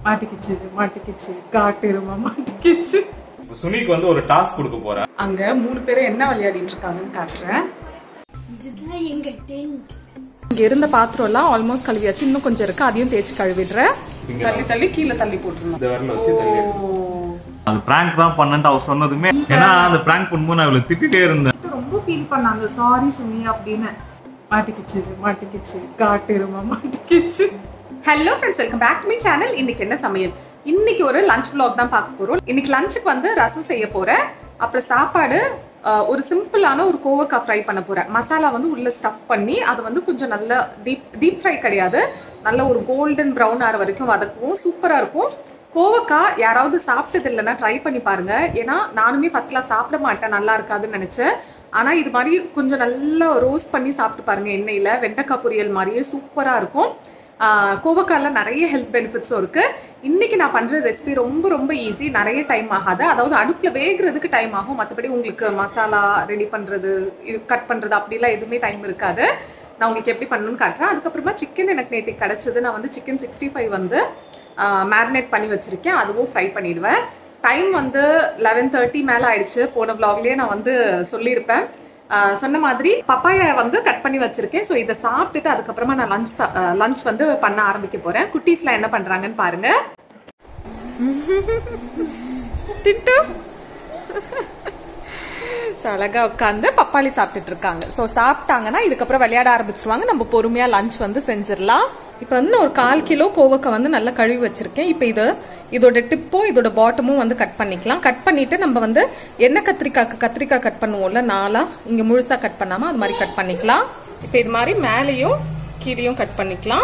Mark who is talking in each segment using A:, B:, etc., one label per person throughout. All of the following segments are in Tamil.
A: மாட்டிக்கிச்சு மாட்டிக்கிச்சு காட்டெருமா மாட்டிக்கிச்சு
B: சுனிக்கு வந்து ஒரு டாஸ்க் கொடுக்க போறேன்
A: அங்க மூணு பேரும் என்ன விளையாடிட்டு இருக்காங்கன்னு காட்டுறேன்
C: இதுதான் எங்க டென்ட்
A: இங்க இருந்த பாத்திரம் எல்லாம் ஆல்மோஸ்ட் கழுவியாச்சு இன்னும் கொஞ்சம் இருக்கு அதையும் தேய்ச்சி கழுவிடுறேன்
B: இங்க
A: தள்ளி தள்ளி கீழே தள்ளி போட்டுருணும்
B: இந்த வரல வச்சு தள்ளி எடுத்து.
A: ஓ.
B: அது பிராங்க் தான் பண்ணன்ட்டு அவ சொன்னதுமே ஏன்னா அந்த பிராங்க் பண்ணும்போது நான் இவளை திட்டிட்டே இருந்தேன்
A: ரொம்ப ஃபீல் பண்ணாங்க சாரி சுமி அப்படின்னு மாட்டிக்கிச்சு மாட்டிக்கிச்சு காட்டெருமா மாட்டிக்கிச்சு hello friends welcome back to me channel இன்னைக்கு என்ன சமையல் இன்னைக்கு ஒரு லஞ்ச் vlog தான் பார்க்க போறோம் இன்னைக்கு லஞ்சுக்கு வந்து ரசம் செய்ய போறேன் அப்புறம் சாப்பாடு அஹ், ஒரு சிம்பிளான ஒரு கோவக்காய் ஃப்ரை பண்ண போறேன் மசாலா வந்து உள்ள ஸ்டஃப் பண்ணி அதை வந்து கொஞ்சம் நல்ல டீப் டீப் ஃப்ரை கிடையாது நல்ல ஒரு கோல்டன் ப்ரௌன் ஆகிற வரைக்கும் வதக்குவோம் சூப்பரா இருக்கும் கோவக்காய் யாராவது சாப்பிட்டது இல்லைன்னா ட்ரை பண்ணி பாருங்க ஏன்னா நானுமே ஃபர்ஸ்ட்லாம் சாப்பிட மாட்டேன் நல்லா இருக்காதுன்னு நினைச்சேன் ஆனா இது மாதிரி கொஞ்சம் நல்லா ரோஸ்ட் பண்ணி சாப்பிட்டு பாருங்க எண்ணெயில வெண்டைக்காய் பொரியல் மாதிரியே சூப்பரா இருக்கும் ஆஹ் கோவக்காயில நிறைய ஹெல்த் பெனிஃபிட்ஸும் இருக்கு இன்னைக்கு நான் பண்ற ரெசிபி ரொம்ப ரொம்ப ஈஸி நிறைய டைம் ஆகாது அதாவது அடுப்புல வேகிறதுக்கு டைம் ஆகும் மற்றபடி உங்களுக்கு மசாலா ரெடி பண்றது இது கட் பண்றது அப்படிலாம் எதுவுமே டைம் இருக்காது நான் உங்களுக்கு எப்படி பண்ணணும்னு காட்டுறேன் அதுக்கப்புறமா சிக்கன் எனக்கு நேற்றுக்கு கிடைச்சது நான் வந்து சிக்கன் சிக்ஸ்டி ஃபைவ் வந்து மேரினேட் பண்ணி வச்சிருக்கேன் அதுவும் ஃப்ரை பண்ணிடுவேன் டைம் வந்து லெவன் தேர்ட்டி மேலே ஆயிடுச்சு போன vlogலயே நான் வந்து சொல்லியிருப்பேன் ஆஹ் சொன்ன மாதிரி பப்பாயை வந்து கட் பண்ணி வச்சிருக்கேன் ஸோ இதை சாப்பிட்டுட்டு அதுக்கப்புறமா நான் லஞ்ச் லஞ்ச் வந்து பண்ண ஆரம்பிக்க போறேன் குட்டீஸ்லாம் என்ன பண்றாங்கன்னு பாருங்க திட்டு ஸோ அழகா உட்காந்து பப்பாளி சாப்பிட்டுட்டு இருக்காங்க ஸோ சாப்பிட்டாங்கன்னா இதுக்கப்புறம் விளையாட ஆரம்பிச்சிருவாங்க நம்ம பொறுமையா லஞ்ச் வந்து செஞ்சிடலாம் இப்போ வந்து நான் ஒரு கால் கிலோ கோவக்காய் வந்து நல்லா கழுவி வச்சிருக்கேன் இப்போ இது இதோட டிப்பும் இதோட பாட்டமும் வந்து கட் பண்ணிக்கலாம் கட் பண்ணிட்டு நம்ம வந்து எண்ணெய் கத்திரிக்காய்க்கு கத்திரிக்காய் கட் பண்ணுவோம்ல நாலா இங்க முழுசா கட் பண்ணாம அது மாதிரி கட் பண்ணிக்கலாம் இப்போ இது மாதிரி மேலேயும் கீழேயும் கட் பண்ணிக்கலாம்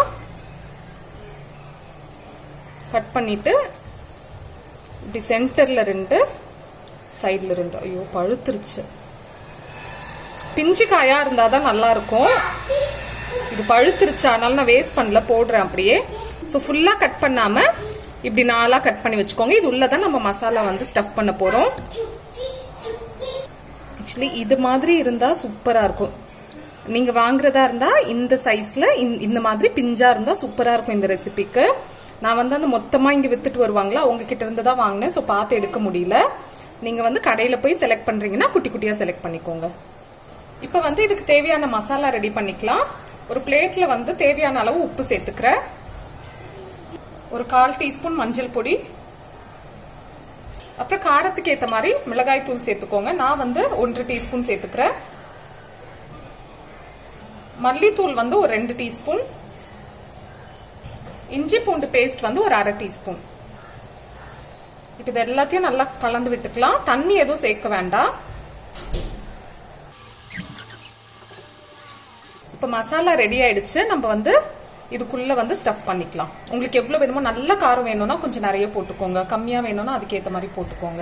A: கட் பண்ணிட்டு இப்படி சென்டர்ல ரெண்டு சைடுல ரெண்டு ஐயோ பழுத்துருச்சு பிஞ்சு காயா இருந்தா தான் நல்லா இருக்கும் இது பழுத்துருச்சு அதனால நான் வேஸ்ட் பண்ணல போடுறேன் அப்படியே ஸோ ஃபுல்லா கட் பண்ணாம இப்படி நாலா கட் பண்ணி வச்சுக்கோங்க இது உள்ளதான் நம்ம மசாலா வந்து ஸ்டஃப் பண்ண போறோம் ஆக்சுவலி இது மாதிரி இருந்தா சூப்பரா இருக்கும் நீங்க வாங்குறதா இருந்தா இந்த சைஸ்ல இந்த மாதிரி பிஞ்சா இருந்தா சூப்பரா இருக்கும் இந்த ரெசிபிக்கு நான் வந்து அந்த மொத்தமா இங்க வித்துட்டு வருவாங்களா அவங்க கிட்ட இருந்து தான் வாங்கினேன் ஸோ பார்த்து எடுக்க முடியல நீங்க வந்து கடையில போய் செலக்ட் பண்றீங்கன்னா குட்டி குட்டியா செலக்ட் பண்ணிக்கோங்க இப்போ வந்து இதுக்கு தேவையான மசாலா ரெடி பண்ணிக்கலாம் ஒரு பிளேட்ல வந்து தேவையான அளவு உப்பு சேர்த்துக்கிறேன் ஒரு கால் டீஸ்பூன் மஞ்சள் பொடி அப்புறம் காரத்துக்கு ஏத்த மாதிரி மிளகாய் தூள் சேர்த்துக்கோங்க நான் வந்து ஒன்றரை டீஸ்பூன் சேர்த்துக்கிறேன் மல்லித்தூள் வந்து ஒரு ரெண்டு டீஸ்பூன் இஞ்சி பூண்டு பேஸ்ட் வந்து ஒரு அரை டீஸ்பூன் இப்போ இது எல்லாத்தையும் நல்லா கலந்து விட்டுக்கலாம் தண்ணி எதுவும் சேர்க்க வேண்டாம் இப்போ மசாலா ரெடி ஆயிடுச்சு நம்ம வந்து இதுக்குள்ள வந்து ஸ்டஃப் பண்ணிக்கலாம் உங்களுக்கு எவ்வளவு வேணுமோ நல்ல காரம் வேணும்னா கொஞ்சம் நிறைய போட்டுக்கோங்க கம்மியா வேணும்னா அதுக்கேற்ற மாதிரி போட்டுக்கோங்க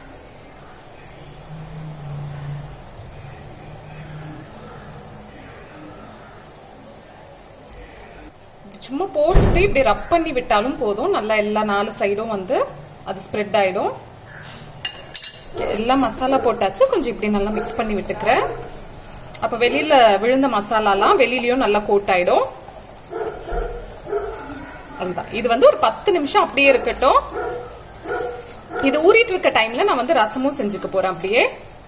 A: இப்படி சும்மா போட்டுட்டு இப்படி ரப் பண்ணி விட்டாலும் போதும் நல்லா எல்லா நாலு சைடும் வந்து அது ஸ்ப்ரெட் ஆயிடும் எல்லாம் மசாலா போட்டாச்சு கொஞ்சம் இப்படி நல்லா மிக்ஸ் பண்ணி விட்டுக்கிறேன் அப்ப வெளியில விழுந்த மசாலாலாம் வெளியிலயும் நல்லா கோட் ஆயிடும் அதுதான் இது வந்து ஒரு பத்து நிமிஷம் அப்படியே இருக்கட்டும் இது ஊறிட்டு இருக்க டைம்ல நான் வந்து ரசமும் செஞ்சுக்க போறேன் அப்படியே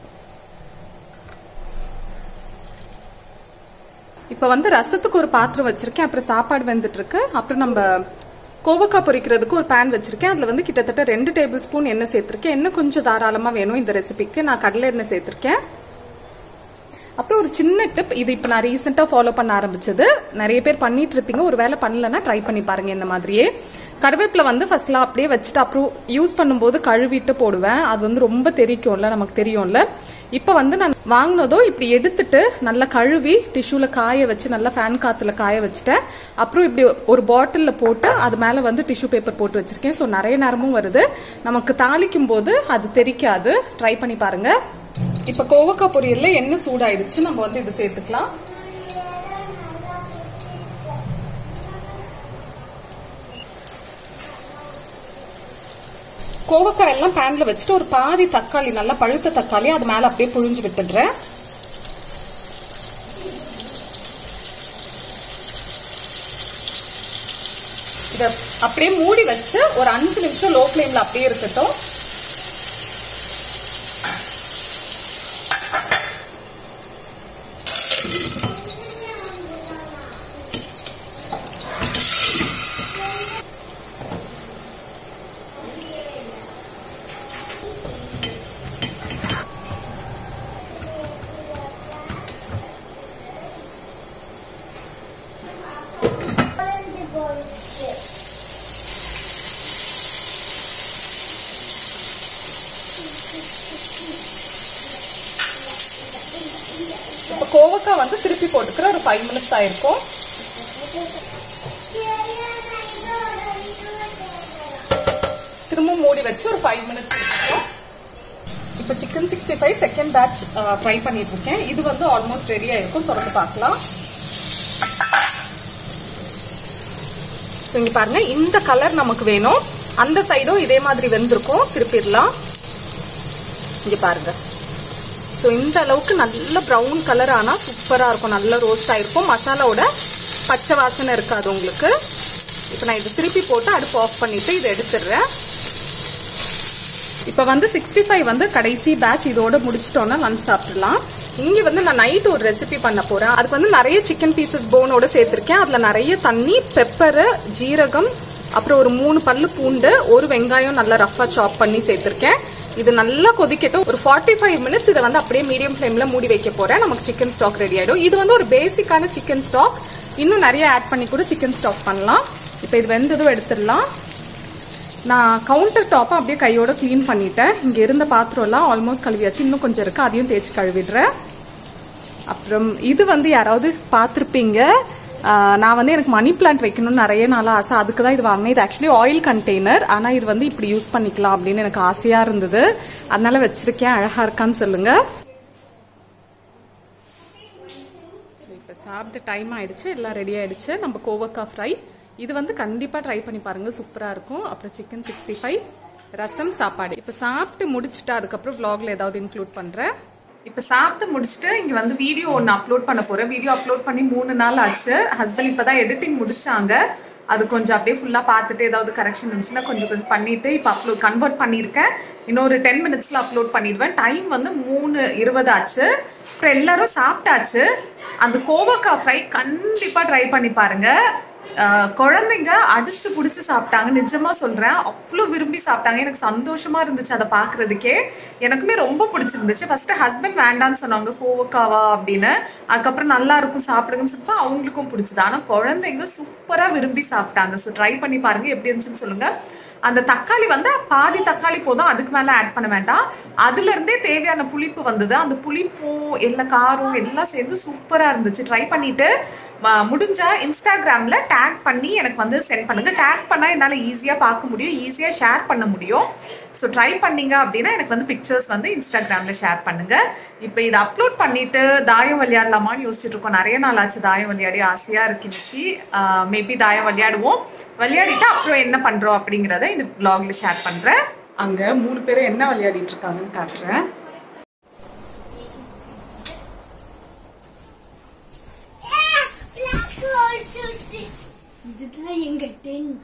A: இப்ப வந்து ரசத்துக்கு ஒரு பாத்திரம் வச்சிருக்கேன் அப்புறம் சாப்பாடு வந்துட்டு இருக்கு அப்புறம் நம்ம கோவக்காய் பொரிக்கிறதுக்கு ஒரு பேன் வச்சிருக்கேன் அதுல வந்து கிட்டத்தட்ட ரெண்டு டேபிள் ஸ்பூன் எண்ணெய் சேர்த்திருக்கேன் எண்ணெய் கொஞ்சம் தாராளமா வேணும் இந்த ரெசிபிக்கு நான் கடலை எண்ணெய் சேர்த்திருக்கேன் அப்புறம் ஒரு சின்ன டிப் இது இப்போ நான் ரீசெண்டாக ஃபாலோ பண்ண ஆரம்பிச்சது நிறைய பேர் பண்ணிட்டு இருப்பீங்க ஒரு வேலை பண்ணலன்னா ட்ரை பண்ணி பாருங்க இந்த மாதிரியே கருவேப்பிலை வந்து ஃபர்ஸ்ட்லாம் அப்படியே வச்சுட்டு அப்புறம் யூஸ் பண்ணும்போது கழுவிட்டு போடுவேன் அது வந்து ரொம்ப தெரிக்கும்ல நமக்கு தெரியும்ல இப்போ வந்து நான் வாங்கினதோ இப்படி எடுத்துட்டு நல்லா கழுவி டிஷ்யூல காய வச்சு நல்லா ஃபேன் காத்துல காய வச்சுட்டேன் அப்புறம் இப்படி ஒரு பாட்டிலில் போட்டு அது மேலே வந்து டிஷ்யூ பேப்பர் போட்டு வச்சிருக்கேன் ஸோ நிறைய நேரமும் வருது நமக்கு தாளிக்கும் போது அது தெரிக்காது ட்ரை பண்ணி பாருங்க இப்ப கோவக்காய் பொரியல்ல எண்ணெய் சூடாயிடுச்சு நம்ம வந்து இது சேர்த்துக்கலாம் கோவக்காய் எல்லாம் பேன்ல வச்சுட்டு ஒரு பாதி தக்காளி நல்லா பழுத்த தக்காளி அது மேல அப்படியே புழிஞ்சு விட்டுடுறேன் இத அப்படியே மூடி வச்சு ஒரு அஞ்சு நிமிஷம் லோ ஃப்ளேம்ல அப்படியே இருக்கட்டும் இப்போ கோவக்காய் வந்து திருப்பி போட்டுக்கிற ஒரு ஃபைவ் மினிட்ஸ் ஆயிருக்கும் திரும்ப மூடி வச்சு ஒரு ஃபைவ் மினிட்ஸ் இருக்கும் இப்போ chicken sixty five second batch fry பண்ணிட்டு இருக்கேன் இது வந்து ஆல்மோஸ்ட் ரெடி ஆயிருக்கும் திறந்து பார்க்கலாம் ஸோ இங்க பாருங்க இந்த கலர் நமக்கு வேணும் அந்த சைடும் இதே மாதிரி வெந்திருக்கும் திருப்பிடலாம் இங்க பாருங்க ஸோ இந்த அளவுக்கு நல்ல ப்ரௌன் கலர் ஆனால் சூப்பராக இருக்கும் நல்ல ரோஸ்ட் ஆயிருக்கும் மசாலாவோட பச்சை வாசனை இருக்காது உங்களுக்கு இப்போ நான் இது திருப்பி போட்டு அடுப்பு ஆஃப் பண்ணிட்டு இதை எடுத்துடுறேன் இப்போ வந்து சிக்ஸ்டி ஃபைவ் வந்து கடைசி பேட்ச் இதோட முடிச்சிட்டோம்னா லஞ்ச் சாப்பிடலாம் இங்கே வந்து நான் நைட் ஒரு ரெசிபி பண்ண போறேன் அதுக்கு வந்து நிறைய சிக்கன் பீசஸ் போனோட சேர்த்திருக்கேன் அதில் நிறைய தண்ணி பெப்பரு ஜீரகம் அப்புறம் ஒரு மூணு பல்லு பூண்டு ஒரு வெங்காயம் நல்லா ரஃபா சாப் பண்ணி சேர்த்திருக்கேன் இது நல்லா கொதிக்கட்டும் ஒரு ஃபார்ட்டி ஃபைவ் மினிட்ஸ் இதை வந்து அப்படியே மீடியம் ஃப்ளேம்ல மூடி வைக்க போறேன் நமக்கு சிக்கன் ஸ்டாக் ரெடி ஆயிடும் இது வந்து ஒரு பேசிக்கான சிக்கன் ஸ்டாக் இன்னும் நிறைய ஆட் பண்ணி கூட சிக்கன் ஸ்டாக் பண்ணலாம் இப்போ இது வெந்ததும் எடுத்துடலாம் நான் கவுண்டர் டாப்பை அப்படியே கையோட க்ளீன் பண்ணிட்டேன் இங்கே இருந்த பாத்திரம்லாம் ஆல்மோஸ்ட் கழுவியாச்சு இன்னும் கொஞ்சம் இருக்குது அதையும் தேய்ச்சி கழுவிடுறேன் அப்புறம் இது வந்து யாராவது பார்த்துருப்பீங்க ஆஹ் நான் வந்து எனக்கு மணி பிளான்ட் வைக்கணும்னு நிறைய நாளாக ஆசை அதுக்கு தான் இது வாங்கினேன் இது ஆக்சுவலி ஆயில் கண்டெய்னர் ஆனால் இது வந்து இப்படி யூஸ் பண்ணிக்கலாம் அப்படின்னு எனக்கு ஆசையாக இருந்தது அதனால வச்சிருக்கேன் அழகாக இருக்கான்னு சொல்லுங்கள் ஸோ இப்போ சாப்பிட்ட டைம் ஆயிடுச்சு எல்லாம் ரெடி ஆயிடுச்சு நம்ம கோவக்காய் ஃப்ரை இது வந்து கண்டிப்பாக ட்ரை பண்ணி பாருங்க சூப்பராக இருக்கும் அப்புறம் சிக்கன் சிக்ஸ்டி ஃபைவ் ரசம் சாப்பாடு இப்போ சாப்பிட்டு முடிச்சுட்டு அதுக்கப்புறம் vlogல ஏதாவது இன்க்ளூட் பண்ணுறேன் இப்போ சாப்பிட்டு முடிச்சுட்டு இங்கே வந்து வீடியோ ஒன்று அப்லோட் பண்ண போகிறேன் வீடியோ அப்லோட் பண்ணி மூணு நாள் ஆச்சு ஹஸ்பண்ட் இப்போ தான் எடிட்டிங் முடிச்சாங்க அது கொஞ்சம் அப்படியே ஃபுல்லாக பார்த்துட்டு ஏதாவது கரெக்ஷன் இருந்துச்சுன்னா கொஞ்சம் கொஞ்சம் பண்ணிட்டு இப்போ அப்லோட் கன்வெர்ட் பண்ணியிருக்கேன் இன்னொரு டென் மினிட்ஸில் அப்லோட் பண்ணிடுவேன் டைம் வந்து மூணு இருபது ஆச்சு அப்புறம் எல்லாரும் சாப்பிட்டாச்சு அந்த கோவக்காய் ஃப்ரை கண்டிப்பாக ட்ரை பண்ணி பாருங்க ஆஹ் குழந்தைங்க அடிச்சு பிடிச்சி சாப்பிட்டாங்க நிஜமா சொல்றேன் அவ்வளோ விரும்பி சாப்பிட்டாங்க எனக்கு சந்தோஷமா இருந்துச்சு அதை பார்க்கறதுக்கே எனக்குமே ரொம்ப பிடிச்சிருந்துச்சு ஃபர்ஸ்ட் ஹஸ்பண்ட் வேண்டான்னு சொன்னாங்க கோவக்காவா அப்படின்னு அதுக்கப்புறம் நல்லா இருக்கும் சாப்பிடுங்கன்னு சொல்லிட்டு அவங்களுக்கும் பிடிச்சது ஆனால் குழந்தைங்க சூப்பரா விரும்பி சாப்பிட்டாங்க ஸோ ட்ரை பண்ணி பாருங்க எப்படி இருந்துச்சுன்னு சொல்லுங்க அந்த தக்காளி வந்து பாதி தக்காளி போதும் அதுக்கு மேலே ஆட் பண்ண வேண்டாம் அதுல இருந்தே தேவையான புளிப்பு வந்தது அந்த புளிப்பும் எல்லா காரம் எல்லாம் சேர்ந்து சூப்பராக இருந்துச்சு ட்ரை பண்ணிட்டு ம- முடிஞ்சா இன்ஸ்டாகிராமில் டேக் பண்ணி எனக்கு வந்து சென்ட் பண்ணுங்க டேக் பண்ணால் என்னால் ஈஸியாக பார்க்க முடியும் ஈஸியாக ஷேர் பண்ண முடியும் ஸோ ட்ரை பண்ணீங்க அப்படின்னா எனக்கு வந்து பிக்சர்ஸ் வந்து இன்ஸ்டாகிராமில் ஷேர் பண்ணுங்க இப்போ இதை அப்லோட் பண்ணிட்டு தாயம் விளையாடலாமான்னு யோசிச்சுட்டு இருக்கோம் நிறைய நாள் ஆச்சு தாயம் விளையாடி ஆசையாக இருக்கு இன்னைக்கு மேபி தாயம் விளையாடுவோம் விளையாடிட்டு அப்புறம் என்ன பண்ணுறோம் அப்படிங்கிறத இந்த vlogல ஷேர் பண்ணுறேன் அங்கே மூணு பேரும் என்ன விளையாடிட்டு இருக்காங்கன்னு காட்டுறேன்
C: இதுதான் எங்க டென்ட்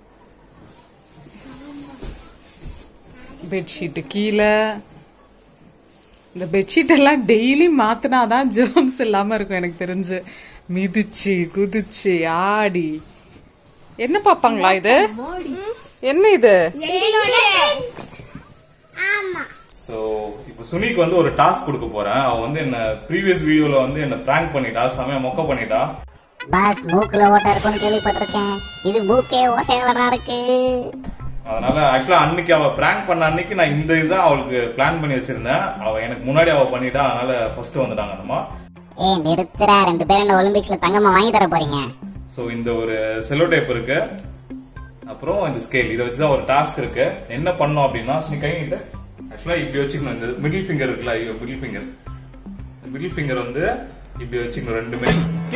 A: பெட்ஷீட்டு கீழே இந்த பெட்ஷீட் எல்லாம் டெய்லி மாத்தினாதான் ஜெர்ம்ஸ் இல்லாம இருக்கும் எனக்கு தெரிஞ்சு மிதிச்சு குதிச்சு ஆடி என்ன பாப்பாங்களா இது என்ன இது
C: எங்களோட ஆமா
B: ஸோ இப்போ சுனிக்கு வந்து ஒரு டாஸ்க் கொடுக்க போறேன் அவ வந்து என்ன ப்ரீவியஸ் வீடியோல வந்து என்ன பிராங்க் பண்ணிட்டா செமையா மொக்க பண்ணிட்டா
D: பாஸ் மூக்குல ஓட்டை இருக்கும்னு கேள்விப்பட்டிருக்கேன் இது மூக்கே ஓட்டைகளா இருக்கு
B: அதனால ஆக்சுவலா அன்னைக்கு அவ பிராங்க் பண்ண அன்னைக்கு நான் இந்த இதுதான் அவளுக்கு பிளான் பண்ணி வச்சிருந்தேன் அவ எனக்கு முன்னாடி அவ பண்ணிட்டா அதனால ஃபர்ஸ்ட் வந்துட்டாங்க அம்மா
D: ஏய் நிறுத்துறா ரெண்டு பேரும் என்ன ஒலிம்பிக்ஸ்ல தங்கமா வாங்கி தர போறீங்க
B: ஸோ இந்த ஒரு செல்லோ டேப் இருக்கு அப்புறம் இந்த ஸ்கேல் இதை வச்சு தான் ஒரு டாஸ்க் இருக்கு என்ன பண்ணோம் அப்படின்னா நீ கைங்கிட்ட ஆக்சுவலா இப்படி வச்சுக்கணும் இந்த மிடில் ஃபிங்கர் இருக்குல்ல ஐயோ மிடில் ஃபிங்கர் மிடில் ஃபிங்கர் வந்து இப்படி வச்சுக்கணும் ரெண்டுமே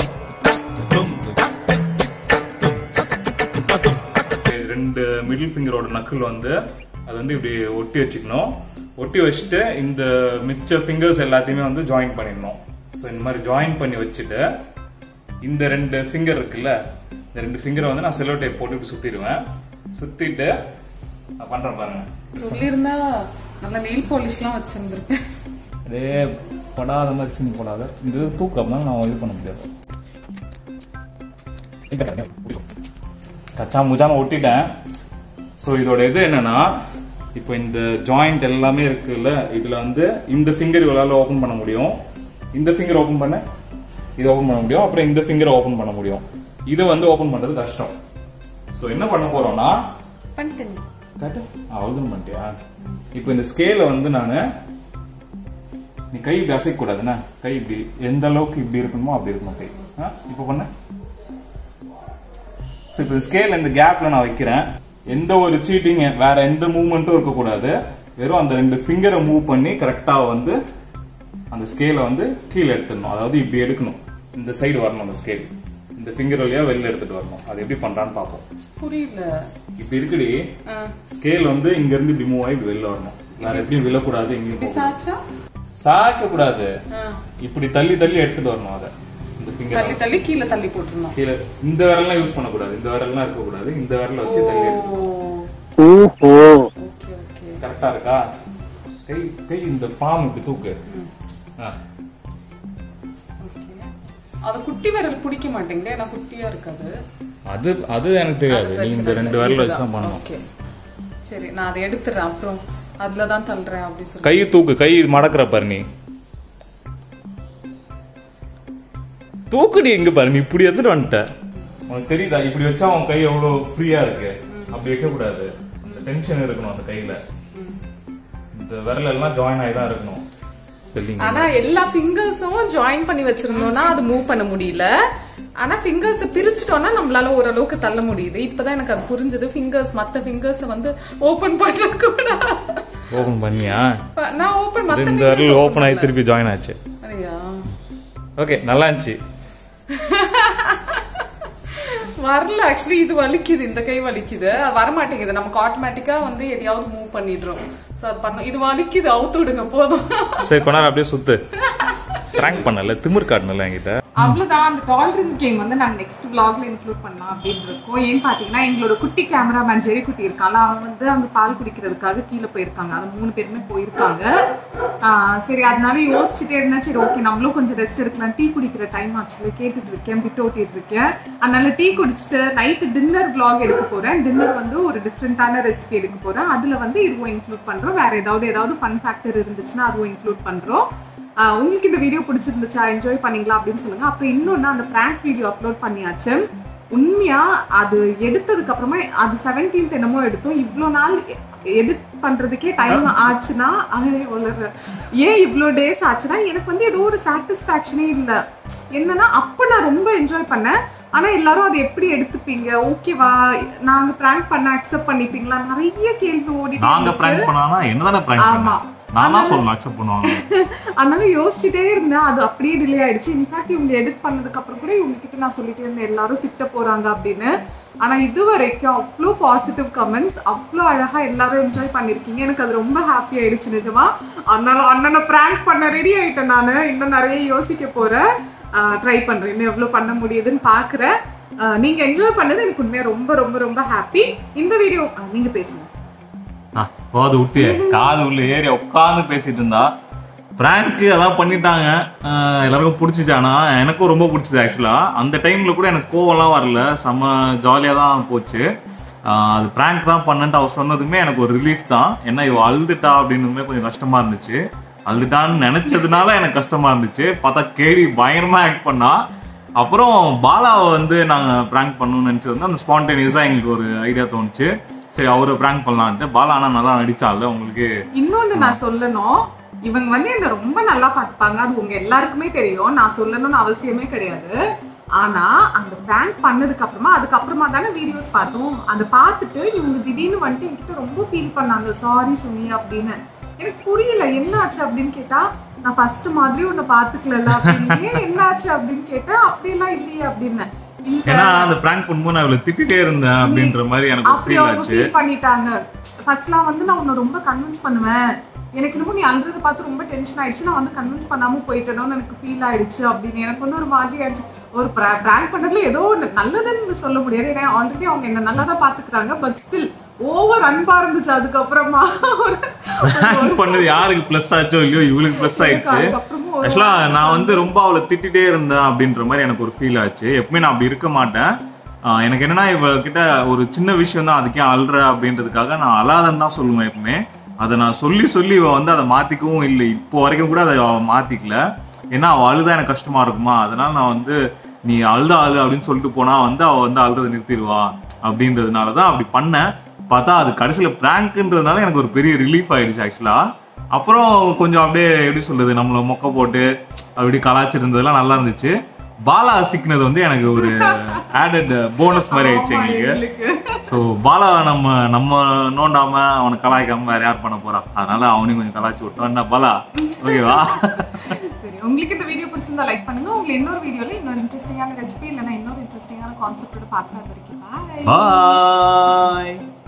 B: ரெண்டு மிடில் ஃபிங்கரோட நக்கிள் வந்து அது வந்து இப்படி ஒட்டி வச்சுக்கணும் ஒட்டி வச்சுட்டு இந்த மிச்ச ஃபிங்கர்ஸ் எல்லாத்தையுமே வந்து ஜாயின் பண்ணிடணும் ஸோ இந்த மாதிரி ஜாயின் பண்ணி வச்சுட்டு இந்த ரெண்டு ஃபிங்கர் இருக்குல்ல இந்த ரெண்டு ஃபிங்கரை வந்து நான் செல்லோ டேப் போட்டு இப்படி சுத்திடுவேன் சுத்திட்டு நான் பண்றேன் பாருங்க
A: சொல்லியிருந்தா நல்ல நெயில் பாலிஷ்லாம் வச்சிருந்திருப்பேன்
B: அதே படாத மாதிரி சீன் போடாத இந்த இது தூக்கம் நான் இது பண்ண முடியாது கச்சா முச்சாம ஒட்டிட்டேன் ஸோ இதோட இது என்னன்னா இப்போ இந்த ஜாயிண்ட் எல்லாமே இருக்குல்ல இதுல வந்து இந்த ஃபிங்கர் இவளால ஓபன் பண்ண முடியும் இந்த ஃபிங்கர் ஓபன் பண்ண இது ஓபன் பண்ண முடியும் அப்புறம் இந்த ஃபிங்கரை ஓபன் பண்ண முடியும் இதை வந்து ஓபன் பண்றது கஷ்டம் ஸோ என்ன பண்ண போறோம்னா
A: பண்ணிட்டேன்
B: காட்டு அவ்வளோதான் பண்ணிட்டியா இப்போ இந்த ஸ்கேலை வந்து நான் நீ கை இப்படி அசைக்க கூடாதுண்ணா கை இப்படி எந்த அளவுக்கு இப்படி இருக்கணுமோ அப்படி இருக்கணும் கை ஆ இப்போ பண்ண ஸோ இப்போ ஸ்கேல் இந்த கேப்ல நான் வைக்கிறேன் எந்த ஒரு சீட்டிங் வேற எந்த மூவ்மெண்ட்டும் இருக்கக்கூடாது வெறும் அந்த ரெண்டு ஃபிங்கரை மூவ் பண்ணி கரெக்டா வந்து அந்த ஸ்கேலை வந்து கீழே எடுத்துடணும் அதாவது இப்படி எடுக்கணும் இந்த சைடு வரணும் அந்த ஸ்கேல் இந்த ஃபிங்கர் வழியா வெளில எடுத்துட்டு வரணும் அது எப்படி பண்றான்னு பார்ப்போம்
A: புரியல
B: இப்படி இருக்குடி
A: ஆ,
B: ஸ்கேல் வந்து இங்க இருந்து இப்படி மூவ் ஆகி இப்படி வெளில வரணும் வேற எப்படியும் விழக்கூடாது எங்கேயும்
A: இப்படி
B: போகக்கூடாது.
A: சாச்சா
B: சாய்க்க கூடாது
A: ஆ,
B: இப்படி தள்ளி தள்ளி எடுத்துட்டு வரணும் அதை இந்த
A: தள்ளி
B: ஃபிங்கர்
A: தள்ளி கீழே தள்ளி போட்டுருந்தோம்
B: கீழே இந்த விரல்லாம் யூஸ் பண்ணக்கூடாது இந்த விரல்லாம் இருக்க கூடாது இந்த விரல வச்சு தள்ளி எடுத்து
A: ஓகே ஓகே
B: கரெக்டா இருக்கா கை கை இந்த பாம் இப்படி தூக்கு ஆ.
A: ஓகே அத குட்டி விரல் பிடிக்க மாட்டேங்குது ஏன்னா குட்டியா இருக்காது
B: அது அது எனக்கு தெரியாது நீ இந்த ரெண்டு விரல வச்சு தான் பண்ணணும்
A: ஓகே சரி நான் அதை எடுத்துறேன் அப்புறம் அதுல தான் தள்ளுறேன் அப்படி சொல்லி
B: கை தூக்கு கை மடக்குற பாரு நீ தூக்குடி இங்க பாரு நீ இப்படி எடுத்துட்டு வந்துட்ட உனக்கு தெரியுதா இப்படி வச்சா உன் கை எவ்வளவு ஃப்ரீயா இருக்கு அப்படி வைக்க கூடாது அந்த டென்ஷன் இருக்கணும் அந்த கையில இந்த விரல் எல்லாம் ஜாயின் ஆகி தான் இருக்கணும் தெரியுங்க
A: ஆனா எல்லா ஃபிங்கர்ஸும் ஜாயின் பண்ணி வச்சிருந்தோம்னா அது மூவ் பண்ண முடியல ஆனா ஃபிங்கர்ஸ் பிரிச்சுட்டோம்னா நம்மளால ஓரளவுக்கு தள்ள முடியுது இப்பதான் எனக்கு அது புரிஞ்சது ஃபிங்கர்ஸ் மத்த ஃபிங்கர்ஸ் வந்து ஓபன் பண்ண கூட
B: ஓபன் பண்ணியா
A: நான் ஓபன்
B: இது
A: மத்த
B: இந்த விரல் ஓபன் ஆகி திருப்பி ஜாயின் ஆச்சு
A: ஐயா
B: ஓகே நல்லா இருந்துச்சு
A: வரல ஆக்சுவலி இது வலிக்குது இந்த கை வலிக்குது அது வர மாட்டேங்குது நமக்கு ஆட்டோமேட்டிக்கா வந்து எதையாவது மூவ் பண்ணிடுறோம் சோ அது பண்ண இது வலிக்குது அவுத்து விடுங்க போதும்
B: சரி கொஞ்ச நேரம் அப்படியே சுத்து ட்ராங்க் பண்ணல திமிர் காட்டணும்ல என்கிட்ட
A: அவ்வளவுதான் அந்த டாலரன்ஸ் கேம் வந்து நாங்க நெக்ஸ்ட் vlogல இன்க்ளூட் பண்ணலாம் அப்படின்னு இருக்கோம் ஏன்னு பாத்தீங்கன்னா எங்களோட குட்டி கேமராமேன் ஜெரி குட்டி இருக்காங்க அவன் வந்து அங்க பால் குடிக்கிறதுக்காக கீழே போயிருக்காங்க அது மூணு பேருமே போயிருக்காங்க ஆஹ் சரி அதனால யோசிச்சுட்டே இருந்தேன் சரி ஓகே நம்மளும் கொஞ்சம் ரெஸ்ட் எடுக்கலாம் டீ குடிக்கிற டைம் ஆச்சுல கேட்டுட்டு இருக்கேன் விட்டு ஓட்டிட்டு இருக்கேன் அதனால டீ குடிச்சிட்டு நைட்டு டின்னர் vlog எடுக்க போறேன் டின்னர் வந்து ஒரு டிஃப்ரெண்டான ரெசிபி எடுக்க போறேன் அதுல வந்து இதுவும் இன்க்ளூட் பண்றோம் வேற ஏதாவது ஏதாவது ஃபன் ஃபேக்டர் இருந்துச்சுன்னா அதுவும் இன்க்ளூட் பண்றோம் ஆஹ் உங்களுக்கு இந்த வீடியோ பிடிச்சிருந்துச்சா என்ஜாய் பண்ணீங்களா அப்படின்னு சொல்லுங்க அப்புறம் இன்னொன்னு அந்த பிராங்க் வீடியோ அப்லோட் பண்ணியாச்சு உண்மையா அது எடுத்ததுக்கு அப்புறமா அது செவன்டீன்த் என்னமோ எடுத்தோம் இவ்வளோ நாள் எடிட் பண்றதுக்கே டைம் ஆச்சுன்னா அது வளர்ற ஏன் இவ்வளோ டேஸ் ஆச்சுன்னா எனக்கு வந்து ஏதோ ஒரு சாட்டிஸ்ஃபேக்ஷனே இல்லை என்னன்னா அப்போ நான் ரொம்ப என்ஜாய் பண்ணேன் ஆனா எல்லாரும் அதை எப்படி எடுத்துப்பீங்க ஓகேவா நாங்க பிராங்க் பண்ண அக்செப்ட் பண்ணிப்பீங்களா நிறைய கேள்வி ஓடிட்டு
B: நாங்க
A: இருந்துச்சு.
B: பிராங்க் பண்ணானா என்னதானே பிராங்க்
A: ஆமா.
B: பண்ண நான் தான் சொல்லணும் அக்செப்ட் பண்ணுவாங்க
A: அதனால யோசிச்சுட்டே இருந்தேன் அது அப்படியே டிலே ஆயிடுச்சு இன்ஃபேக்ட் இவங்க எடிட் பண்ணதுக்கு அப்புறம் கூட இவங்க கிட்ட நான் சொல்லிட்டே இருந்தேன் எல்லாரும் திட்ட போறாங்க அப்படின்னு ஆனா இது வரைக்கும் அவ்வளோ பாசிட்டிவ் கமெண்ட்ஸ் அவ்வளோ அழகா எல்லாரும் என்ஜாய் பண்ணிருக்கீங்க எனக்கு அது ரொம்ப ஹாப்பி ஆயிடுச்சு நிஜமா அதனால அண்ணனை பிராங்க் பண்ண ரெடி ஆயிட்டேன் நான் இன்னும் நிறைய யோசிக்க போறேன் ட்ரை பண்றேன் இன்னும் எவ்வளோ பண்ண முடியுதுன்னு பாக்குறேன் ஆஹ் நீங்க என்ஜாய் பண்ணது எனக்கு உண்மையா ரொம்ப ரொம்ப ரொம்ப ஹாப்பி இந்த வீடியோ நீங்க பேசுங்க
B: ஆ, போது விட்டு காது உள்ள ஏறி உட்காந்து பேசிட்டு இருந்தா பிராங்க் அதான் பண்ணிட்டாங்க ஆ, எல்லாருக்கும் பிடிச்சிச்சு ஆனா எனக்கும் ரொம்ப பிடிச்சது ஆக்சுவலா அந்த டைம்ல கூட எனக்கு கோவம்லாம் வரல செம்ம ஜாலியா தான் போச்சு ஆ, அது பிராங்க் தான் பண்ணன்ட்டு அவ சொன்னதுமே எனக்கு ஒரு ரிலீஃப் தான் ஏன்னா இவ அழுதுட்டா அப்படின்னதுமே கொஞ்சம் கஷ்டமா இருந்துச்சு அழுதுட்டான்னு நினைச்சதுனால எனக்கு கஷ்டமா இருந்துச்சு பார்த்தா கேடி பயங்கரமா ஆக்ட் பண்ணா அப்புறம் பாலாவை வந்து நாங்கள் ப்ராங்க் பண்ணணும்னு நினச்சது வந்து அந்த ஸ்பான்டேனியஸாக எங்களுக்கு ஒரு ஐடியா தோணுச்சு சரி அவரை ப்ராங்க் பண்ணலான்ட்டு பாலா ஆனால் நல்லா நடிச்சால உங்களுக்கு
A: இன்னொன்னு நான் சொல்லணும் இவங்க வந்து என்ன ரொம்ப நல்லா பார்த்துப்பாங்க அது உங்க எல்லாருக்குமே தெரியும் நான் சொல்லணும்னு அவசியமே கிடையாது ஆனா அந்த பிராங்க் பண்ணதுக்கு அப்புறமா அதுக்கப்புறமா தானே வீடியோஸ் பார்த்தோம் அதை பார்த்துட்டு இவங்க திடீர்னு வந்துட்டு என்கிட்ட ரொம்ப ஃபீல் பண்ணாங்க சாரி சுமி அப்படின்னு எனக்கு புரியல என்ன ஆச்சு அப்படின்னு கேட்டா நான் ஃபர்ஸ்ட் மாதிரி உன்னை பாத்துக்கல அப்படின்னு "ஏன் என்ன ஆச்சு அப்படின்னு கேட்டா அப்படியெல்லாம் இல்லையே அப்படின்னு இல்ல
B: ஏன்னா அந்த ப்ராங்க் பண்ணும்போது நான் இவ்வளோ திட்டிகிட்டே இருந்தேன் அப்படின்ற மாதிரி எனக்கு ஒரு
A: அப்படி
B: ஃபீல்
A: அவங்க
B: ஆச்சு
A: ஃபீல் பண்ணிட்டாங்க ஃபர்ஸ்ட்லாம் வந்து நான் உன்னை ரொம்ப கன்வின்ஸ் பண்ணுவேன் எனக்கு என்னமோ நீ அழுறதை பார்த்து ரொம்ப டென்ஷன் ஆயிடுச்சு நான் வந்து கன்வின்ஸ் பண்ணாம போயிட்டேனோன்னு எனக்கு ஃபீல் ஆயிடுச்சு அப்படின்னு எனக்கு வந்து ஒரு மாதிரி ஆயிடுச்சு ஒரு ப்ராங்க் பண்ணதுல ஏதோ ஒன்று நல்லதுன்னு சொல்ல முடியாது ஏன்னா ஆல்ரெடி அவங்க என்ன நல்லா தான் பார்த்துக்கிறாங்க பட் ஸ்டில் ஓவர் அன்பா இருந்துச்சு அதுக்கப்புறமா ஒரு-
B: Prank பண்ணது யாருக்கு ப்ளஸ் ஆச்சோ இல்லையோ இவளுக்கு ப்ளஸ் ஆயிடுச்சு
A: அதுக்கப்புறமா ஒரு
B: ஆக்சுவலா நான் வந்து ரொம்ப அவளை திட்டிட்டே இருந்தேன் அப்படின்ற மாதிரி எனக்கு ஒரு ஃபீல் ஆச்சு எப்பவுமே நான் அப்படி இருக்க மாட்டேன் ஆஹ் எனக்கு என்னன்னா இவ கிட்ட ஒரு சின்ன விஷயம் தான் அதுக்கே அழுற அப்படின்றதுக்காக நான் அழாதன்னு தான் சொல்லுவேன் எப்பவுமே அதை நான் சொல்லி சொல்லி இவ வந்து அதை மாத்திக்கவும் இல்லை இப்போ வரைக்கும் கூட அதை அவ மாத்திக்கல ஏன்னா அவ அழுதா எனக்கு கஷ்டமா இருக்குமா அதனால நான் வந்து நீ அழுத அழு அப்படின்னு சொல்லிட்டு போனா வந்து அவ வந்து அழுறதை நிறுத்திடுவா அப்படின்றதுனால தான் அப்படி பண்ணேன் பார்த்தா அது கடைசியில் ப்ராங்க்ன்றதுனால எனக்கு ஒரு பெரிய ரிலீஃப் ஆயிடுச்சு ஆக்சுவலா அப்புறம் கொஞ்சம் அப்படியே எப்படி சொல்றது நம்மள மொக்க போட்டு அப்படி கலாச்சிருந்ததெல்லாம் நல்லா இருந்துச்சு பாலா சிக்கினது வந்து எனக்கு ஒரு ஆடட் போனஸ் மாதிரி ஆயிடுச்சு
A: ஆமா,
B: எங்களுக்கு
A: எங்களுக்கு.
B: ஸோ பாலா நம்ம நம்ம நோண்டாம அவனை கலாய்க்காம வேற யார் பண்ண போறான் அதனால அவனையும் கொஞ்சம் கலாய்ச்சி விட்டோம் என்ன பாலா ஓகேவா
A: சரி உங்களுக்கு இந்த வீடியோ பிடிச்சிருந்தா லைக் பண்ணுங்க உங்களை இன்னொரு வீடியோல இன்னொரு இன்ட்ரெஸ்டிங்கான ரெசிபி இல்லைன்னா இன்னொரு இன்ட்ரெஸ்டிங்கான கான்செப்டோட பார்க்கலாம் வரைக்கும் பாய்
B: பாய்